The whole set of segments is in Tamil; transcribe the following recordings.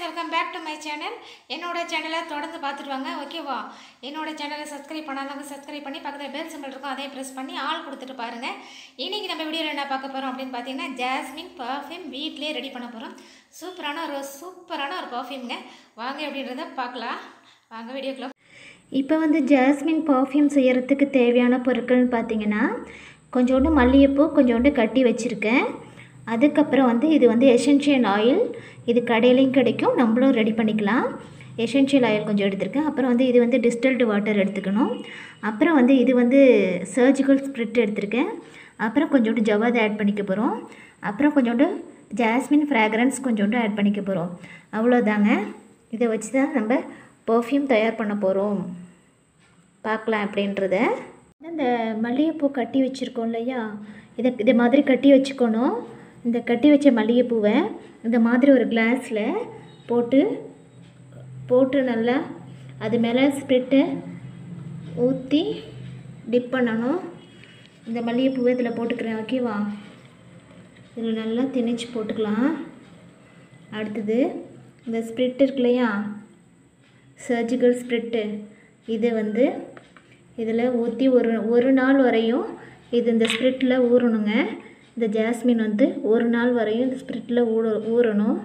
welcome back to my channel என்னோட சேனலை தொடர்ந்து பார்த்துட்டு வாங்க ஓகேவா என்னோட சேனலை சப்ஸ்கிரைப் பண்ணாதவங்க சப்ஸ்கிரைப் பண்ணி பக்கத்தில் பெல் சிம்பிள் இருக்கும் அதையும் ப்ரெஸ் பண்ணி ஆள் கொடுத்துட்டு பாருங்கள் இன்றைக்கி நம்ம வீடியோவில் என்ன பார்க்க போகிறோம் அப்படின்னு பார்த்தீங்கன்னா ஜாஸ்மின் பர்ஃப்யூம் வீட்டிலே ரெடி பண்ண போகிறோம் சூப்பரான ஒரு சூப்பரான ஒரு பர்ஃப்யூம்ங்க வாங்க அப்படின்றத பார்க்கலாம் வாங்க வீடியோக்குள்ள இப்போ வந்து ஜாஸ்மின் பர்ஃப்யூம் செய்யறதுக்கு தேவையான பொருட்கள்னு பார்த்தீங்கன்னா கொஞ்சோண்டு மல்லிகைப்பூ கொஞ்சோண்டு கட்டி வச்சுருக்கேன் அதுக்கப்புறம் வந்து இது வந்து எசென்ஷியல் ஆயில் இது கடையிலையும் கிடைக்கும் நம்மளும் ரெடி பண்ணிக்கலாம் எசென்ஷியல் ஆயில் கொஞ்சம் எடுத்திருக்கேன் அப்புறம் வந்து இது வந்து டிஸ்டில்டு வாட்டர் எடுத்துக்கணும் அப்புறம் வந்து இது வந்து சர்ஜிக்கல் ஸ்ப்ரிட் எடுத்திருக்கேன் அப்புறம் கொஞ்சோண்டு ஜவாது ஆட் பண்ணிக்க போகிறோம் அப்புறம் கொஞ்சோண்டு ஜாஸ்மின் ஃப்ராக்ரன்ஸ் கொஞ்சோண்டு ஆட் பண்ணிக்க போகிறோம் அவ்வளோதாங்க இதை வச்சு தான் நம்ம பர்ஃப்யூம் தயார் பண்ண போகிறோம் பார்க்கலாம் அப்படின்றத இந்த மல்லிகைப்பூ கட்டி வச்சுருக்கோம் இல்லையா இதை இது மாதிரி கட்டி வச்சுக்கணும் இந்த கட்டி வச்ச மல்லிகைப்பூவை இந்த மாதிரி ஒரு கிளாஸில் போட்டு போட்டு நல்லா அது மேலே ஸ்ப்ரிட்டை ஊற்றி டிப் பண்ணணும் இந்த மல்லிகைப்பூவை இதில் போட்டுக்கிறேன் ஓகேவா இதில் நல்லா திணிச்சு போட்டுக்கலாம் அடுத்தது இந்த ஸ்ப்ரிட் இருக்கு இல்லையா சர்ஜிக்கல் ஸ்ப்ரிட்டு இதை வந்து இதில் ஊற்றி ஒரு ஒரு நாள் வரையும் இது இந்த ஸ்ப்ரிட்டில் ஊறணுங்க இந்த ஜாஸ்மின் வந்து ஒரு நாள் வரையும் இந்த ஸ்ப்ரிட்டில் ஊற ஊறணும்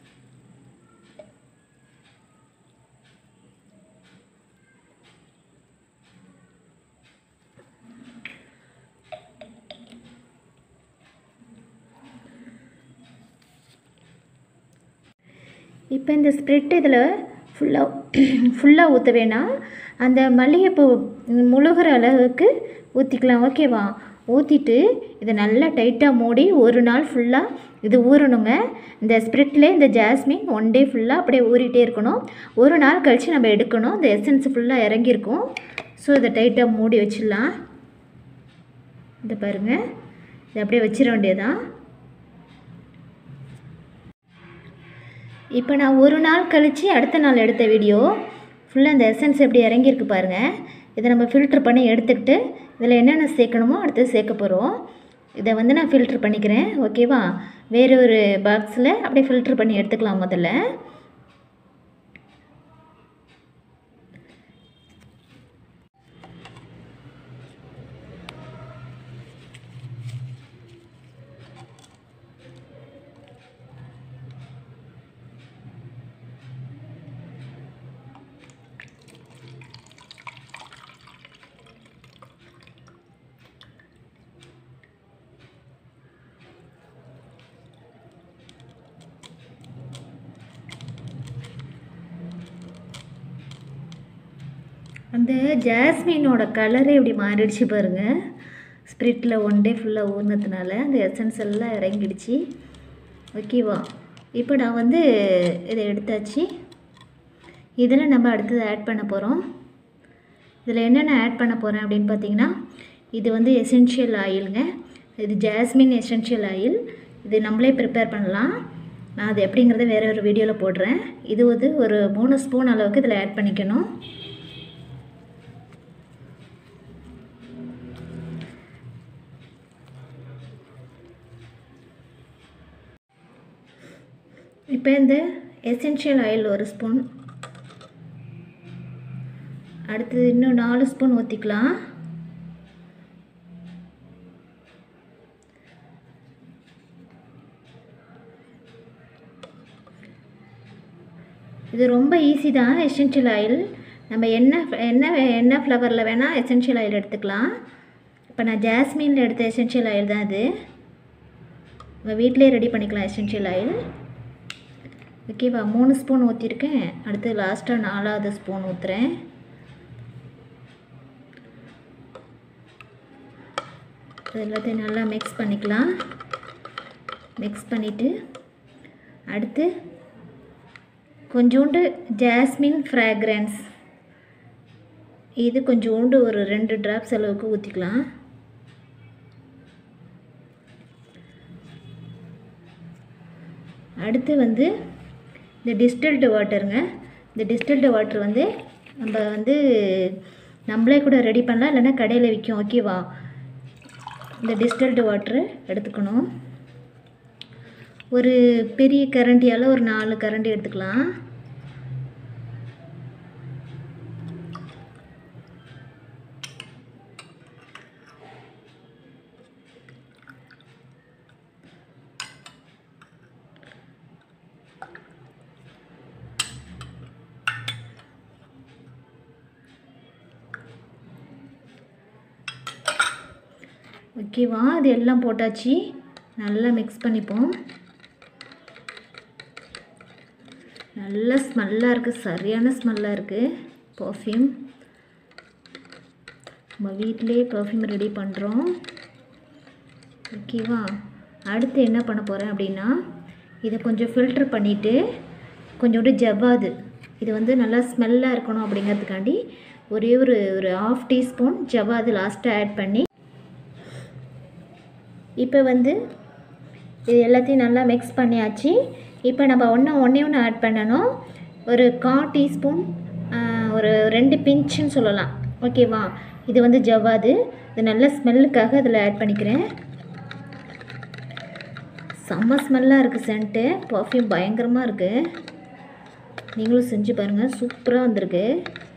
இப்போ இந்த ஸ்ப்ரெட் இதில் ஃபுல்லாக ஃபுல்லாக ஊற்ற வேணாம் அந்த மல்லிகைப்பூ முழுகிற அளவுக்கு ஊற்றிக்கலாம் ஓகேவா ஊற்றிட்டு இதை நல்லா டைட்டாக மூடி ஒரு நாள் ஃபுல்லாக இது ஊறணுங்க இந்த ஸ்ப்ரிட்லே இந்த ஜாஸ்மின் ஒன் டே ஃபுல்லாக அப்படியே ஊறிட்டே இருக்கணும் ஒரு நாள் கழித்து நம்ம எடுக்கணும் இந்த எசன்ஸ் ஃபுல்லாக இறங்கியிருக்கும் ஸோ இதை டைட்டாக மூடி வச்சிடலாம் இதை பாருங்கள் இதை அப்படியே வச்சிட வேண்டியதான் இப்போ நான் ஒரு நாள் கழித்து அடுத்த நாள் எடுத்த வீடியோ ஃபுல்லாக அந்த எசன்ஸ் எப்படி இறங்கியிருக்கு பாருங்கள் இதை நம்ம ஃபில்ட்ரு பண்ணி எடுத்துக்கிட்டு இதில் என்னென்ன சேர்க்கணுமோ அடுத்து சேர்க்க போகிறோம் இதை வந்து நான் ஃபில்ட்ரு பண்ணிக்கிறேன் ஓகேவா வேறு ஒரு பாக்ஸில் அப்படியே ஃபில்ட்ரு பண்ணி எடுத்துக்கலாம் முதல்ல அந்த ஜாஸ்மினோட கலரே இப்படி மாறிடுச்சு பாருங்கள் ஸ்ப்ரிட்டில் ஒன் டே ஃபுல்லாக ஊறினதுனால அந்த எசன்ஸ் எல்லாம் இறங்கிடுச்சு ஓகேவா இப்போ நான் வந்து இதை எடுத்தாச்சு இதில் நம்ம அடுத்தது ஆட் பண்ண போகிறோம் இதில் என்னென்ன ஆட் பண்ண போகிறேன் அப்படின்னு பார்த்தீங்கன்னா இது வந்து எசென்ஷியல் ஆயிலுங்க இது ஜாஸ்மின் எசென்ஷியல் ஆயில் இது நம்மளே ப்ரிப்பேர் பண்ணலாம் நான் அது எப்படிங்கிறத வேறு ஒரு வீடியோவில் போடுறேன் இது வந்து ஒரு மூணு ஸ்பூன் அளவுக்கு இதில் ஆட் பண்ணிக்கணும் இப்போ இந்த எசென்ஷியல் ஆயில் ஒரு ஸ்பூன் அடுத்தது இன்னும் நாலு ஸ்பூன் ஊற்றிக்கலாம் இது ரொம்ப ஈஸி தான் எசென்ஷியல் ஆயில் நம்ம என்ன என்ன என்ன ஃப்ளவரில் வேணால் எசென்ஷியல் ஆயில் எடுத்துக்கலாம் இப்போ நான் ஜாஸ்மினில் எடுத்த எசென்ஷியல் ஆயில் தான் இது நம்ம வீட்டிலே ரெடி பண்ணிக்கலாம் எசென்ஷியல் ஆயில் ஓகேவா மூணு ஸ்பூன் ஊற்றிருக்கேன் அடுத்து லாஸ்ட்டாக நாலாவது ஸ்பூன் ஊற்றுறேன் இது எல்லாத்தையும் நல்லா மிக்ஸ் பண்ணிக்கலாம் மிக்ஸ் பண்ணிவிட்டு அடுத்து கொஞ்சோண்டு ஜாஸ்மின் ஃப்ராக்ரன்ஸ் இது கொஞ்சோண்டு ஒரு ரெண்டு ட்ராப்ஸ் அளவுக்கு ஊற்றிக்கலாம் அடுத்து வந்து இந்த டிஸ்டில்டு வாட்டருங்க இந்த டிஸ்டில்டு வாட்டர் வந்து நம்ம வந்து நம்மளே கூட ரெடி பண்ணலாம் இல்லைன்னா கடையில் விற்கும் ஓகேவா இந்த டிஸ்டில்டு வாட்ரு எடுத்துக்கணும் ஒரு பெரிய கரண்டியால் ஒரு நாலு கரண்டி எடுத்துக்கலாம் ஓகேவா அது எல்லாம் போட்டாச்சு நல்லா மிக்ஸ் பண்ணிப்போம் நல்ல ஸ்மெல்லாக இருக்குது சரியான ஸ்மெல்லாக இருக்குது பர்ஃப்யூம் நம்ம வீட்டிலே பர்ஃப்யூம் ரெடி பண்ணுறோம் ஓகேவா அடுத்து என்ன பண்ண போகிறேன் அப்படின்னா இதை கொஞ்சம் ஃபில்ட்ரு பண்ணிவிட்டு கொஞ்சோண்டு ஜவ்வாது இது வந்து நல்லா ஸ்மெல்லாக இருக்கணும் அப்படிங்கிறதுக்காண்டி ஒரே ஒரு ஒரு ஆஃப் டீஸ்பூன் ஜவ்வாது லாஸ்ட்டாக ஆட் பண்ணி இப்போ வந்து இது எல்லாத்தையும் நல்லா மிக்ஸ் பண்ணியாச்சு இப்போ நம்ம ஒன்று ஒன்றே ஒன்று ஆட் பண்ணணும் ஒரு கா டீஸ்பூன் ஒரு ரெண்டு பிஞ்சுன்னு சொல்லலாம் ஓகேவா இது வந்து ஜவ்வாது இது நல்ல ஸ்மெல்லுக்காக இதில் ஆட் பண்ணிக்கிறேன் செம்ம ஸ்மெல்லாக இருக்குது சென்ட்டு பர்ஃப்யூம் பயங்கரமாக இருக்குது நீங்களும் செஞ்சு பாருங்கள் சூப்பராக வந்திருக்கு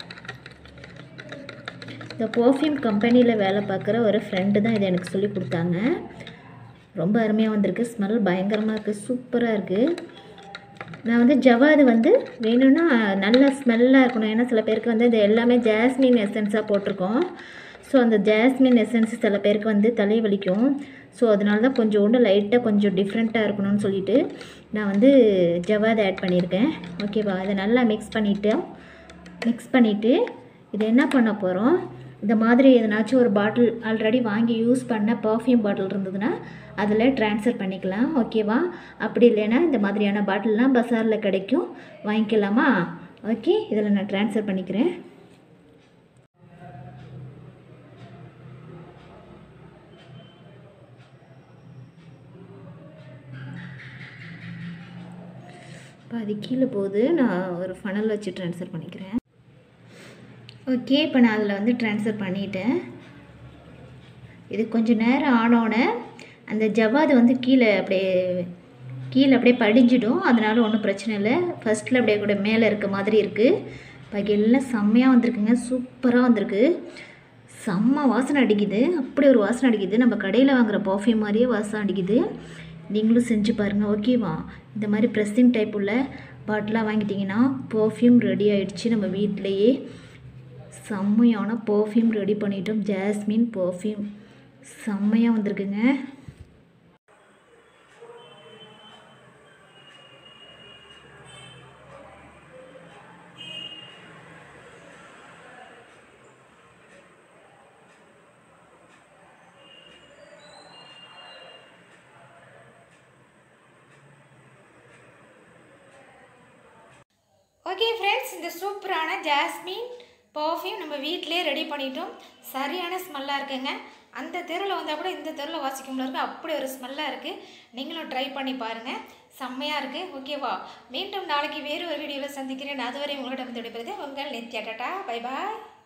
இந்த பர்ஃப்யூம் கம்பெனியில் வேலை பார்க்குற ஒரு ஃப்ரெண்டு தான் இதை எனக்கு சொல்லி கொடுத்தாங்க ரொம்ப அருமையாக வந்திருக்கு ஸ்மெல் பயங்கரமாக இருக்குது சூப்பராக இருக்குது நான் வந்து ஜவாது வந்து வேணும்னா நல்ல ஸ்மெல்லாக இருக்கணும் ஏன்னா சில பேருக்கு வந்து இது எல்லாமே ஜாஸ்மின் எசன்ஸாக போட்டிருக்கோம் ஸோ அந்த ஜாஸ்மின் எசன்ஸ் சில பேருக்கு வந்து தலை வலிக்கும் ஸோ அதனால தான் கொஞ்சோண்டு லைட்டாக கொஞ்சம் டிஃப்ரெண்ட்டாக இருக்கணும்னு சொல்லிட்டு நான் வந்து ஜவாது ஆட் பண்ணியிருக்கேன் ஓகேவா அதை நல்லா மிக்ஸ் பண்ணிவிட்டு மிக்ஸ் பண்ணிவிட்டு இது என்ன பண்ண போகிறோம் இந்த மாதிரி எதனாச்சும் ஒரு பாட்டில் ஆல்ரெடி வாங்கி யூஸ் பண்ண பர்ஃப்யூம் பாட்டில் இருந்ததுன்னா அதில் ட்ரான்ஸ்ஃபர் பண்ணிக்கலாம் ஓகேவா அப்படி இல்லைன்னா இந்த மாதிரியான பாட்டில்லாம் பஸாரில் கிடைக்கும் வாங்கிக்கலாமா ஓகே இதில் நான் ட்ரான்ஸ்ஃபர் பண்ணிக்கிறேன் இப்போ அது கீழே போகுது நான் ஒரு ஃபனல் வச்சு ட்ரான்ஸ்ஃபர் பண்ணிக்கிறேன் ஓகே இப்போ நான் அதில் வந்து ட்ரான்ஸ்ஃபர் பண்ணிட்டேன் இது கொஞ்சம் நேரம் ஆனோடனே அந்த ஜவ்வாது வந்து கீழே அப்படியே கீழே அப்படியே படிஞ்சிடும் அதனால ஒன்றும் பிரச்சனை இல்லை ஃபஸ்ட்டில் அப்படியே கூட மேலே இருக்க மாதிரி இருக்குது பாக்கி எல்லாம் செம்மையாக வந்திருக்குங்க சூப்பராக வந்திருக்கு செம்ம வாசனை அடிக்குது அப்படி ஒரு வாசனை அடிக்குது நம்ம கடையில் வாங்குகிற பர்ஃப்யூம் மாதிரியே வாசனை அடிக்குது நீங்களும் செஞ்சு பாருங்கள் ஓகேவா இந்த மாதிரி ப்ரெஸ்ஸிங் டைப் உள்ள பாட்டிலாக வாங்கிட்டிங்கன்னா பர்ஃப்யூம் ரெடி ஆகிடுச்சு நம்ம வீட்டிலையே செம்மையான பர்ஃப்யூம் ரெடி பண்ணிட்டோம் ஜாஸ்மின் பர்ஃப்யூம் செம்மையாக வந்திருக்குங்க ஓகே ஃப்ரெண்ட்ஸ் இந்த சூப்பரான ஜாஸ்மின் பர்ஃப்யூம் நம்ம வீட்டிலே ரெடி பண்ணிட்டோம் சரியான ஸ்மெல்லாக இருக்குங்க அந்த தெருவில் வந்தால் கூட இந்த தெருவில் வாசிக்கும்ல இருக்குது அப்படி ஒரு ஸ்மெல்லாக இருக்குது நீங்களும் ட்ரை பண்ணி பாருங்கள் செம்மையாக இருக்குது ஓகேவா மீண்டும் நாளைக்கு வேறு ஒரு வீடியோவில் சந்திக்கிறேன் அதுவரை உங்களிடம் விடைபெறுது உங்கள் நித்யா டாட்டா பை பாய்